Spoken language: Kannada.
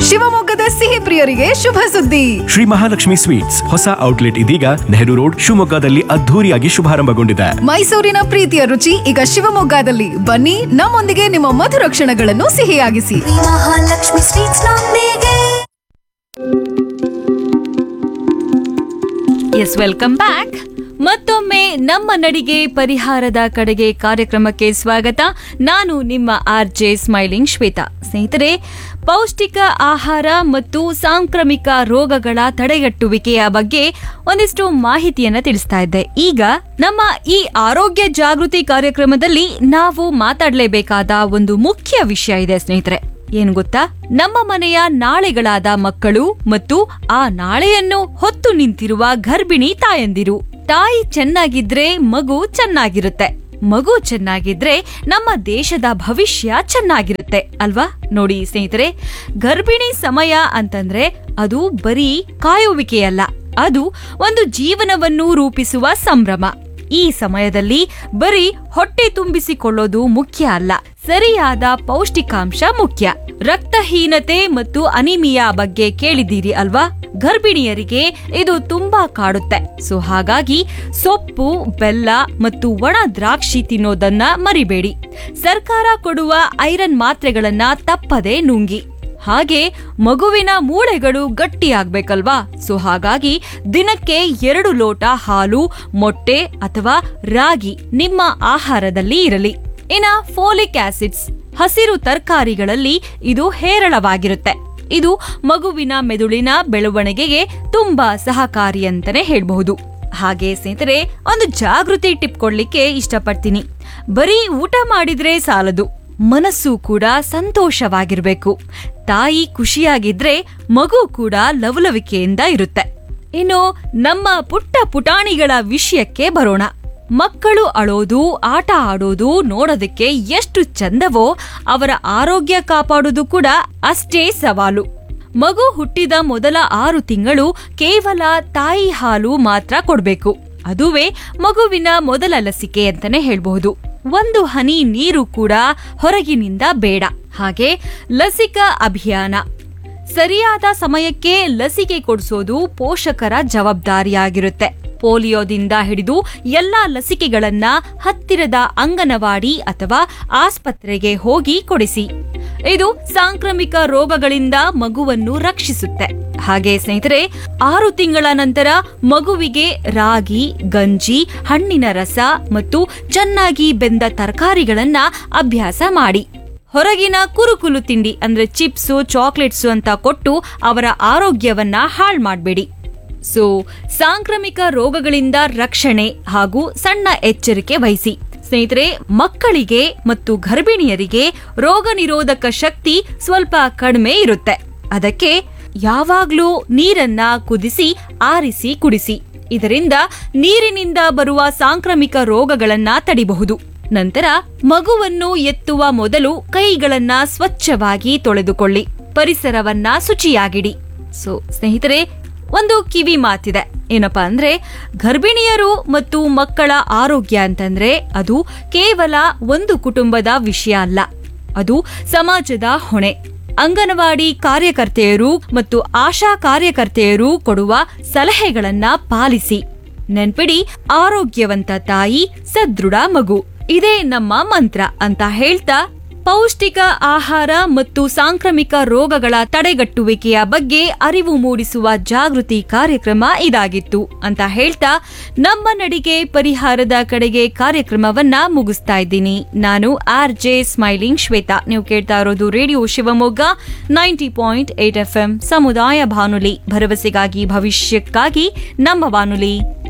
ಶಿವಮೊಗ್ಗದ ಸಿಹಿ ಪ್ರಿಯರಿಗೆ ಶುಭ ಸುದ್ದಿ ಶ್ರೀ ಮಹಾಲಕ್ಷ್ಮಿ ಸ್ವೀಟ್ಸ್ ಹೊಸ ಔಟ್ಲೆಟ್ ಇದೀಗ ನೆಹರು ರೋಡ್ ಶಿವಮೊಗ್ಗದಲ್ಲಿ ಅದ್ಧೂರಿಯಾಗಿ ಶುಭಾರಂಭಗೊಂಡಿದೆ ಮೈಸೂರಿನ ಪ್ರೀತಿಯ ರುಚಿ ಈಗ ಶಿವಮೊಗ್ಗದಲ್ಲಿ ಬನ್ನಿ ನಮ್ಮೊಂದಿಗೆ ನಿಮ್ಮ ಮಧುರ ಕ್ಷಣಗಳನ್ನು ಸಿಹಿಯಾಗಿಸಿ ಮಹಾಲಕ್ಷ್ಮಿ ಸ್ವೀಟ್ಸ್ ನೊಂದಿಗೆ ಎಸ್ ವೆಲ್ಕಮ್ ಬ್ಯಾಕ್ ಮತ್ತೊಮ್ಮೆ ನಮ್ಮ ನಡಿಗೆ ಪರಿಹಾರದ ಕಡೆಗೆ ಕಾರ್ಯಕ್ರಮಕ್ಕೆ ಸ್ವಾಗತ ನಾನು ನಿಮ್ಮ ಆರ್ ಜೆ ಸ್ಮೈಲಿಂಗ್ ಶ್ವೇತಾ ಸ್ನೇಹಿತರೆ ಪೌಷ್ಟಿಕ ಆಹಾರ ಮತ್ತು ಸಾಂಕ್ರಾಮಿಕ ರೋಗಗಳ ತಡೆಗಟ್ಟುವಿಕೆಯ ಬಗ್ಗೆ ಒಂದಿಷ್ಟು ಮಾಹಿತಿಯನ್ನ ತಿಳಿಸ್ತಾ ಇದ್ದೆ ಈಗ ನಮ್ಮ ಈ ಆರೋಗ್ಯ ಜಾಗೃತಿ ಕಾರ್ಯಕ್ರಮದಲ್ಲಿ ನಾವು ಮಾತಾಡಲೇಬೇಕಾದ ಒಂದು ಮುಖ್ಯ ವಿಷಯ ಇದೆ ಸ್ನೇಹಿತರೆ ಏನು ಗೊತ್ತಾ ನಮ್ಮ ಮನೆಯ ನಾಳೆಗಳಾದ ಮಕ್ಕಳು ಮತ್ತು ಆ ನಾಳೆಯನ್ನು ಹೊತ್ತು ನಿಂತಿರುವ ಗರ್ಭಿಣಿ ತಾಯಂದಿರು ತಾಯಿ ಚೆನ್ನಾಗಿದ್ರೆ ಮಗು ಚೆನ್ನಾಗಿರುತ್ತೆ ಮಗು ಚೆನ್ನಾಗಿದ್ರೆ ನಮ್ಮ ದೇಶದ ಭವಿಷ್ಯ ಚೆನ್ನಾಗಿರುತ್ತೆ ಅಲ್ವಾ ನೋಡಿ ಸ್ನೇಹಿತರೆ ಗರ್ಭಿಣಿ ಸಮಯ ಅಂತಂದ್ರೆ ಅದು ಬರೀ ಕಾಯುವಿಕೆಯಲ್ಲ ಅದು ಒಂದು ಜೀವನವನ್ನು ರೂಪಿಸುವ ಸಂಭ್ರಮ ಈ ಸಮಯದಲ್ಲಿ ಬರೀ ಹೊಟ್ಟೆ ತುಂಬಿಸಿಕೊಳ್ಳೋದು ಮುಖ್ಯ ಅಲ್ಲ ಸರಿಯಾದ ಪೌಷ್ಟಿಕಾಂಶ ಮುಖ್ಯ ರಕ್ತಹೀನತೆ ಮತ್ತು ಅನಿಮಿಯಾ ಬಗ್ಗೆ ಕೇಳಿದ್ದೀರಿ ಅಲ್ವಾ ಗರ್ಭಿಣಿಯರಿಗೆ ಇದು ತುಂಬಾ ಕಾಡುತ್ತೆ ಸೊ ಹಾಗಾಗಿ ಸೊಪ್ಪು ಬೆಲ್ಲ ಮತ್ತು ಒಣ ದ್ರಾಕ್ಷಿ ತಿನ್ನೋದನ್ನ ಮರಿಬೇಡಿ ಸರ್ಕಾರ ಕೊಡುವ ಐರನ್ ಮಾತ್ರೆಗಳನ್ನ ತಪ್ಪದೆ ನುಂಗಿ ಹಾಗೆ ಮಗುವಿನ ಮೂಳೆಗಳು ಗಟ್ಟಿಯಾಗ್ಬೇಕಲ್ವಾ ಸೊ ಹಾಗಾಗಿ ದಿನಕ್ಕೆ ಎರಡು ಲೋಟ ಹಾಲು ಮೊಟ್ಟೆ ಅಥವಾ ರಾಗಿ ನಿಮ್ಮ ಆಹಾರದಲ್ಲಿ ಇರಲಿ ಇನ್ನ ಫೋಲಿಕ್ ಆಸಿಡ್ಸ್ ಹಸಿರು ತರಕಾರಿಗಳಲ್ಲಿ ಇದು ಹೇರಳವಾಗಿರುತ್ತೆ ಇದು ಮಗುವಿನ ಮೆದುಳಿನ ಬೆಳವಣಿಗೆಗೆ ತುಂಬಾ ಸಹಕಾರಿ ಅಂತಾನೆ ಹೇಳ್ಬಹುದು ಹಾಗೆ ಸ್ನೇಹಿತರೆ ಒಂದು ಜಾಗೃತಿ ಟಿಪ್ ಕೊಡ್ಲಿಕ್ಕೆ ಇಷ್ಟಪಡ್ತೀನಿ ಬರೀ ಊಟ ಮಾಡಿದ್ರೆ ಸಾಲದು ಮನಸ್ಸು ಕೂಡ ಸಂತೋಷವಾಗಿರ್ಬೇಕು ತಾಯಿ ಖುಷಿಯಾಗಿದ್ರೆ ಮಗು ಕೂಡ ಲವಲವಿಕೆಯಿಂದ ಇರುತ್ತೆ ಇನ್ನು ನಮ್ಮ ಪುಟ್ಟ ಪುಟಾಣಿಗಳ ವಿಷಯಕ್ಕೆ ಬರೋಣ ಮಕ್ಕಳು ಅಳೋದು ಆಟ ಆಡೋದು ನೋಡೋದಕ್ಕೆ ಎಷ್ಟು ಚಂದವೋ ಅವರ ಆರೋಗ್ಯ ಕಾಪಾಡೋದು ಕೂಡ ಅಷ್ಟೇ ಸವಾಲು ಮಗು ಹುಟ್ಟಿದ ಮೊದಲ ಆರು ತಿಂಗಳು ಕೇವಲ ತಾಯಿ ಹಾಲು ಮಾತ್ರ ಕೊಡ್ಬೇಕು ಅದುವೇ ಮಗುವಿನ ಮೊದಲ ಲಸಿಕೆ ಅಂತಾನೆ ಹೇಳ್ಬಹುದು ಒಂದು ಹನಿ ನೀರು ಕೂಡ ಹೊರಗಿನಿಂದ ಬೇಡ ಹಾಗೆ ಲಸಿಕಾ ಅಭಿಯಾನ ಸರಿಯಾದ ಸಮಯಕ್ಕೆ ಲಸಿಕೆ ಕೊಡಿಸೋದು ಪೋಷಕರ ಜವಾಬ್ದಾರಿಯಾಗಿರುತ್ತೆ ಪೋಲಿಯೋದಿಂದ ಹಿಡಿದು ಎಲ್ಲಾ ಲಸಿಕೆಗಳನ್ನ ಹತ್ತಿರದ ಅಂಗನವಾಡಿ ಅಥವಾ ಆಸ್ಪತ್ರೆಗೆ ಹೋಗಿ ಕೊಡಿಸಿ ಇದು ಸಾಂಕ್ರಾಮಿಕ ರೋಗಗಳಿಂದ ಮಗುವನ್ನು ರಕ್ಷಿಸುತ್ತೆ ಹಾಗೆ ಸ್ನೇಹಿತರೆ ಆರು ತಿಂಗಳ ನಂತರ ಮಗುವಿಗೆ ರಾಗಿ ಗಂಜಿ ಹಣ್ಣಿನ ರಸ ಮತ್ತು ಚೆನ್ನಾಗಿ ಬೆಂದ ತರಕಾರಿಗಳನ್ನ ಅಭ್ಯಾಸ ಮಾಡಿ ಹೊರಗಿನ ಕುರುಕುಲು ತಿಂಡಿ ಅಂದ್ರೆ ಚಿಪ್ಸು ಚಾಕ್ಲೇಟ್ಸು ಅಂತ ಕೊಟ್ಟು ಅವರ ಆರೋಗ್ಯವನ್ನ ಹಾಳ್ ಮಾಡಬೇಡಿ ಸೊ ಸಾಂಕ್ರಾಮಿಕ ರೋಗಗಳಿಂದ ರಕ್ಷಣೆ ಹಾಗೂ ಸಣ್ಣ ಎಚ್ಚರಿಕೆ ವಹಿಸಿ ಸ್ನೇಹಿತರೆ ಮಕ್ಕಳಿಗೆ ಮತ್ತು ಗರ್ಭಿಣಿಯರಿಗೆ ರೋಗ ನಿರೋಧಕ ಶಕ್ತಿ ಸ್ವಲ್ಪ ಕಡಿಮೆ ಇರುತ್ತೆ ಅದಕ್ಕೆ ಯಾವಾಗ್ಲೂ ನೀರನ್ನ ಕುದಿಸಿ ಆರಿಸಿ ಕುಡಿಸಿ ಇದರಿಂದ ನೀರಿನಿಂದ ಬರುವ ಸಾಂಕ್ರಾಮಿಕ ರೋಗಗಳನ್ನ ತಡಿಬಹುದು ನಂತರ ಮಗುವನ್ನು ಎತ್ತುವ ಮೊದಲು ಕೈಗಳನ್ನ ಸ್ವಚ್ಛವಾಗಿ ತೊಳೆದುಕೊಳ್ಳಿ ಪರಿಸರವನ್ನ ಶುಚಿಯಾಗಿಡಿ ಸೊ ಸ್ನೇಹಿತರೆ ಒಂದು ಕಿವಿ ಮಾತಿದೆ ಏನಪ್ಪಾ ಅಂದ್ರೆ ಗರ್ಭಿಣಿಯರು ಮತ್ತು ಮಕ್ಕಳ ಆರೋಗ್ಯ ಅಂತಂದ್ರೆ ಅದು ಕೇವಲ ಒಂದು ಕುಟುಂಬದ ವಿಷಯ ಅಲ್ಲ ಅದು ಸಮಾಜದ ಹೊಣೆ ಅಂಗನವಾಡಿ ಕಾರ್ಯಕರ್ತೆಯರು ಮತ್ತು ಆಶಾ ಕಾರ್ಯಕರ್ತೆಯರು ಕೊಡುವ ಸಲಹೆಗಳನ್ನ ಪಾಲಿಸಿ ನೆನ್ಪಿಡಿ ಆರೋಗ್ಯವಂತ ತಾಯಿ ಸದೃಢ ಮಗು ಇದೇ ನಮ್ಮ ಮಂತ್ರ ಅಂತ ಹೇಳ್ತಾ ಪೌಷ್ಟಿಕ ಆಹಾರ ಮತ್ತು ಸಾಂಕ್ರಾಮಿಕ ರೋಗಗಳ ತಡೆಗಟ್ಟುವಿಕೆಯ ಬಗ್ಗೆ ಅರಿವು ಮೂಡಿಸುವ ಜಾಗೃತಿ ಕಾರ್ಯಕ್ರಮ ಇದಾಗಿತ್ತು ಅಂತ ಹೇಳ್ತಾ ನಮ್ಮ ನಡಿಗೆ ಪರಿಹಾರದ ಕಡೆಗೆ ಕಾರ್ಯಕ್ರಮವನ್ನ ಮುಗಿಸ್ತಾ ಇದ್ದೀನಿ ನಾನು ಆರ್ ಜೆ ಸ್ಮೈಲಿಂಗ್ ಶ್ವೇತಾ ನೀವು ಕೇಳ್ತಾ ಇರೋದು radio Shivamogga ninety point eight F ಸಮುದಾಯ ಬಾನುಲಿ ಭರವಸೆಗಾಗಿ ಭವಿಷ್ಯಕ್ಕಾಗಿ ನಮ್ಮ ಬಾನುಲಿ